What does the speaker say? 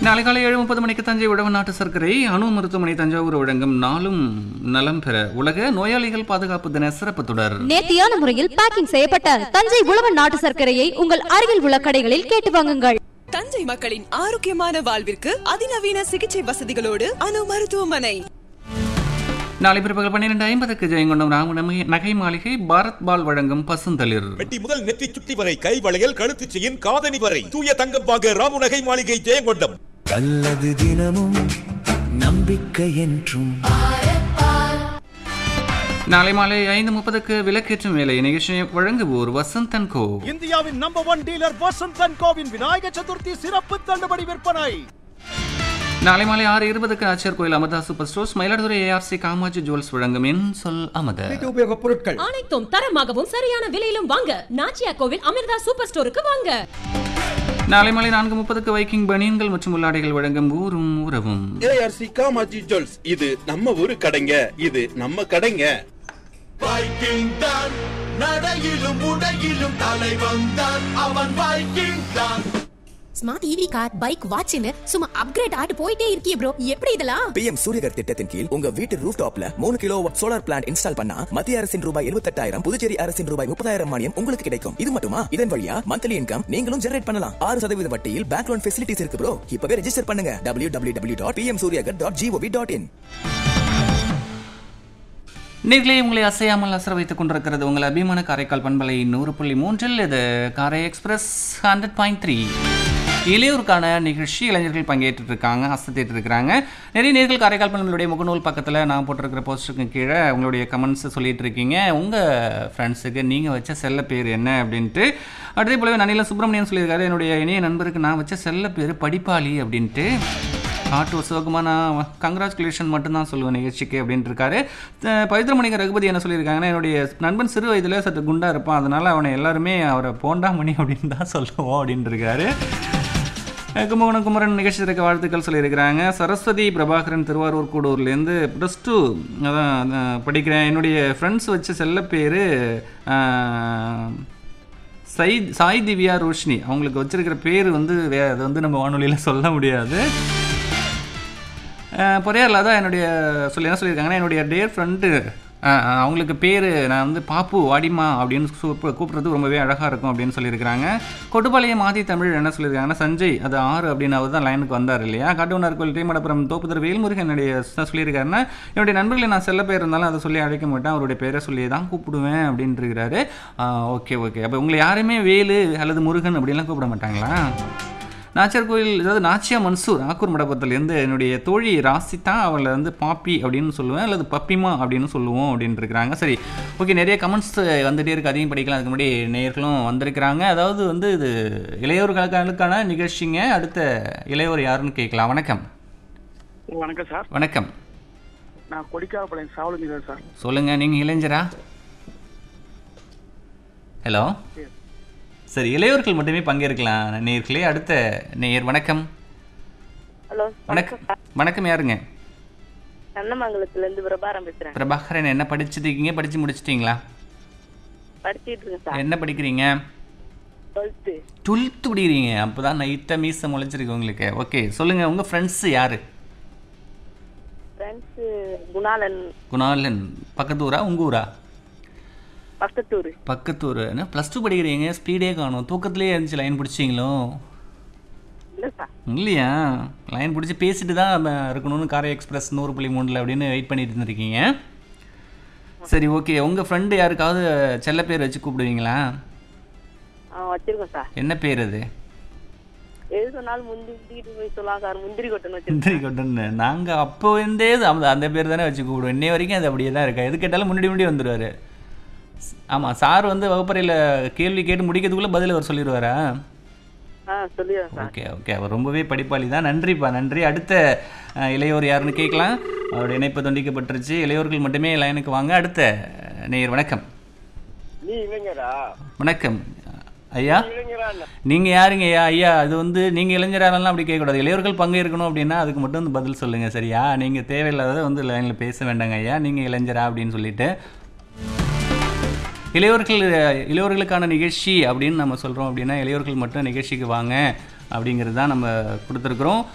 நாளை காலை ஏழு முப்பது மணிக்கு தஞ்சை உழவு நாட்டு சர்க்கரை அணு மருத்துவமனை தஞ்சாவூர் வழங்கும் நாளும் நலம் பெற உலக நோயாளிகள் பாதுகாப்பு தின சிறப்பு தொடர் நேர்த்தியான முறையில் பேக்கிங் செய்யப்பட்ட தஞ்சை உழவன் நாட்டு சர்க்கரையை உங்கள் அருகில் உள்ள கடைகளில் கேட்டு வாங்குங்கள் தஞ்சை மக்களின் ஆரோக்கியமான வாழ்விற்கு அதிநவீன சிகிச்சை வசதிகளோடு அணு மருத்துவமனை நாளை பிற்பகல் பன்னிரண்டு ஐம்பதுக்கு ஜெயங்கொண்டம் ராம நகை- நகை மாளிகை பாரத் பால் வழங்கும் பசுந்தளிர் வெட்டி முதல் நெற்றி சுட்டி வரை கை வளையல் கழுத்து செயின் காதணி வரை தூய தங்கம் வாங்க ராமுநகை மாளிகை ஜெயங்கொண்டம் நல்லது தினமும் நம்பிக்கை என்றும் நாளை மாலை ஐந்து முப்பதுக்கு விளக்கேற்றும் வேலை நிகழ்ச்சியை வழங்குவோர் வசந்தன் கோ இந்தியாவின் நம்பர் ஒன் டீலர் வசந்தன் கோவின் விநாயக சதுர்த்தி சிறப்பு தள்ளுபடி விற்பனை நாளை மாலை ஆறு இருபதுக்கு ஆச்சர் கோயில் அமதா சூப்பர் ஸ்டோர்ஸ் மயிலாடுதுறை ஏஆர்சி காமாஜி ஜுவல்ஸ் வழங்கும் என் சொல் அமத உபயோகப் பொருட்கள் அனைத்தும் தரமாகவும் சரியான விலையிலும் வாங்க நாச்சியா கோவில் அமிர்தா சூப்பர் ஸ்டோருக்கு வாங்க நாளை மாலை நான்கு முப்பதுக்கு வைக்கிங் பனியன்கள் மற்றும் உள்ளாடைகள் வழங்கும் ஊரும் உறவும் ஏஆர்சி காமாஜி ஜுவல்ஸ் இது நம்ம ஊரு கடைங்க இது நம்ம கடைங்க வைக்கிங் தான் நடையிலும் உடையிலும் தலைவன் தான் அவன் வைக்கிங் தான் ஸ்மார்ட் ஈவி கார் பைக் வாட்ச்னு சும்மா அப்கிரேட் ஆட்டு போயிட்டே இருக்கியே ப்ரோ எப்படி இதெல்லாம் பிஎம் சூரியகர் திட்டத்தின் கீழ் உங்க வீட்டு ரூஃப் டாப்ல மூணு கிலோ சோலார் பிளான்ட் இன்ஸ்டால் பண்ணா மத்திய அரசின் ரூபாய் இருபத்தெட்டாயிரம் புதுச்சேரி அரசின் ரூபாய் முப்பதாயிரம் மானியம் உங்களுக்கு கிடைக்கும் இது மட்டுமா இதன் வழியா மந்த்லி இன்கம் நீங்களும் ஜெனரேட் பண்ணலாம் ஆறு சதவீத வட்டியில் பேங்க் லோன் ஃபெசிலிட்டிஸ் இருக்கு ப்ரோ இப்பவே ரெஜிஸ்டர் பண்ணுங்க W W W dot PM Suryaghar dot GOV dot in நீங்களே உங்களை அசையாமல் அசர வைத்துக் கொண்டிருக்கிறது உங்கள் அபிமான காரைக்கால் பண்பலை நூறு புள்ளி மூன்றில் இது காரை எக்ஸ்பிரஸ் ஹண்ட்ரட் பாயிண்ட் த்ரீ இளையோருக்கான நிகழ்ச்சி இளைஞர்கள் பங்கேற்று இருக்காங்க அசத்திட்டு இருக்கிறாங்க நிறைய நேர்கள் காரைக்கால் பண்பலுடைய முகநூல் பக்கத்தில் நான் போட்டிருக்கிற போஸ்டருக்கு கீழே உங்களுடைய கமெண்ட்ஸ் சொல்லிட்டு இருக்கீங்க உங்கள் ஃப்ரெண்ட்ஸுக்கு நீங்கள் வச்ச செல்ல பேர் என்ன அப்படின்ட்டு அதே போலவே நனில சுப்பிரமணியன் சொல்லியிருக்காரு என்னுடைய இணைய நண்பருக்கு நான் வச்ச செல்ல பேர் படிப்பாளி அப்படின்ட்டு காட்டு சிவகுமார் நான் கங்க்ராச்சுலேஷன் மட்டும்தான் சொல்லுவேன் நிகழ்ச்சிக்கு அப்படின்ட்டு இருக்காரு அஹ் பவித்ரமணிக ரகுபதி என்ன சொல்லியிருக்காங்கன்னா என்னுடைய நண்பன் சிறு வயதில் சற்று குண்டா இருப்பான் அதனால அவனை எல்லாருமே அவரை போண்டாமணி அப்படின்னு தான் சொல்லுவோம் அப்படின்ட்டு இருக்காரு அஹ் கும்பகோணம் குமரன் நிகழ்ச்சி இருக்க வாழ்த்துக்கள் சொல்லியிருக்கிறாங்க சரஸ்வதி பிரபாகரன் திருவாரூர் கூடூர்லேருந்து ப்ளஸ் டூ அதான் அதான் படிக்கிறேன் என்னுடைய ஃப்ரெண்ட்ஸ் வச்ச செல்ல பேர் சை சாய் திவ்யா ரோஷினி அவங்களுக்கு வச்சிருக்கிற பேர் வந்து வே அதை வந்து நம்ம வானொலியில் சொல்ல முடியாது பொறையாரில் தான் என்னுடைய சொல்லி என்ன சொல்லியிருக்காங்கன்னா என்னுடைய டேர் ஃப்ரெண்டு அவங்களுக்கு பேர் நான் வந்து பாப்பு வாடிமா அப்படின்னு சூப்ப- கூப்பிடுறது ரொம்பவே அழகாக இருக்கும் அப்படின்னு சொல்லியிருக்கிறாங்க கொட்டுப்பாளையம் ஆதி தமிழ் என்ன சொல்லியிருக்காங்கன்னா சஞ்சய் அது ஆறு அப்படின்னு அவர் தான் லைனுக்கு வந்தார் இல்லையா காட்டுவனார் கோயில் டீமடப்புறம் தோப்புதர் வேல்முருகன் என்னுடைய ச- சொல்லியிருக்காருன்னா என்னுடைய நண்பர்களை நான் செல்ல பேர் இருந்தாலும் அதை சொல்லி அழைக்க மாட்டேன் அவருடைய பேரை சொல்லி தான் கூப்பிடுவேன் அப்படின்ட்டு இருக்கிறாரு ஓகே ஓகே அப்போ உங்களை யாருமே வேலு அல்லது முருகன் அப்படின்லாம் கூப்பிட மாட்டாங்களா நாச்சியார் கோயில் அதாவது நாச்சியா மன்சூர் ஆக்கூர் மடபுரத்துலேருந்து என்னுடைய தோழி ராசிதா அவளை வந்து பாப்பி அப்படின்னு சொல்லுவேன் அல்லது பப்பிமா அப்படின்னு சொல்லுவோம் அப்படின்னு இருக்கிறாங்க சரி ஓகே நிறைய கமெண்ட்ஸ் வந்துட்டே இருக்கு அதையும் படிக்கலாம் அதுக்கு முன்னாடி நேயர்களும் வந்திருக்கிறாங்க அதாவது வந்து இது இளையோர்களுக்கான நிகழ்ச்சிங்க அடுத்த இளையோர் யாருன்னு கேட்கலாம் வணக்கம் வணக்கம் சார் வணக்கம் நான் கொடிக்காரப்பாளையம் சாவலுங்க சார் சொல்லுங்க நீங்கள் இளைஞரா ஹலோ சரி இளையோர்கள் மட்டுமே பங்கேற்கலாம் நேயர்களே அடுத்த நேயர் வணக்கம் ஹலோ வணக்கம் வணக்கம் யாருங்க கண்ணமங்கலத்துல இருந்து பிரபாரம் பேசுறேன் பிரபாகரன் என்ன படிச்சிருக்கீங்க படிச்சு முடிச்சிட்டீங்களா படிச்சிட்டு இருக்கேன் சார் என்ன படிக்கிறீங்க டுவெல்த்து டுவெல்த்து படிக்கிறீங்க அப்போ தான் நைட்டாக மீசை முளைச்சிருக்கு உங்களுக்கு ஓகே சொல்லுங்கள் உங்கள் ஃப்ரெண்ட்ஸு யார் ஃப்ரெண்ட்ஸ் குணாலன் குணாலன் பக்கத்து ஊரா உங்கள் ஊரா பக்கத்தூர் பக்கத்து ஊர் என்ன ப்ளஸ் டூ படிக்கிறீங்க ஸ்பீடே காணும் தூக்கத்துலேயே இருந்துச்சு லைன் பிடிச்சிங்களோ இல்ல சார் இல்லையா லைன் பிடிச்சி பேசிட்டு தான் நம்ம இருக்கணும்னு காரை எக்ஸ்பிரஸ் நூறு புள்ளி மூணில் அப்படின்னு வெயிட் பண்ணிட்டு இருந்திருக்கீங்க சரி ஓகே உங்கள் ஃப்ரெண்டு யாருக்காவது செல்ல பேர் வச்சு கூப்பிடுவீங்களா ஆ வச்சிருக்கோம் சார் என்ன பேர் அது எது சொன்னாலும் முந்தி முந்திக்கிட்டு போய் சொல்லலாம் சார் முந்திரி கொட்டன் முந்திரி வச்சிருக்கோம் கொட்டன்னு நாங்கள் அப்போ இருந்தே அந்த அந்த பேர் தானே வச்சு கூப்பிடுவோம் இன்னை வரைக்கும் அது அப்படியே தான் இருக்கா எது கேட்டாலும் முன்னாடி முன்னாடி வந்துடுவார் ஆமாம் சார் வந்து வகுப்பறையில் கேள்வி கேட்டு முடிக்கிறதுக்குள்ளே பதில் அவர் சொல்லிடுவாரா ஆ சொல்லிடுறேன் சார் ஓகே ஓகே அவர் ரொம்பவே படிப்பாளி தான் நன்றிப்பா நன்றி அடுத்த அஹ், இளையோர் யாருன்னு கேட்கலாம் அவருடைய இணைப்பு துண்டிக்கப்பட்டுருச்சு இளையோர்கள் மட்டுமே லைனுக்கு வாங்க அடுத்த நேயர் வணக்கம் நீ இளைஞரா வணக்கம் ஐயா நீங்கள் யாருங்க ஐயா ஐயா அது வந்து நீங்கள் இளைஞராலாம் அப்படி கேட்கக்கூடாது இளையோர்கள் பங்கேற்கணும் அப்படின்னா அதுக்கு மட்டும் வந்து பதில் சொல்லுங்கள் சரியா நீங்கள் தேவையில்லாத வந்து லைனில் பேச வேண்டாங்க ஐயா நீங்கள் இளைஞரா அப்படின்னு சொல்லிட்டு இளையோர்கள் இளையோர்களுக்கான நிகழ்ச்சி அப்படின்னு நம்ம சொல்கிறோம் அப்படின்னா இளையோர்கள் மட்டும் நிகழ்ச்சிக்கு வாங்க அப்படிங்கிறது தான் நம்ம கொடுத்துருக்குறோம்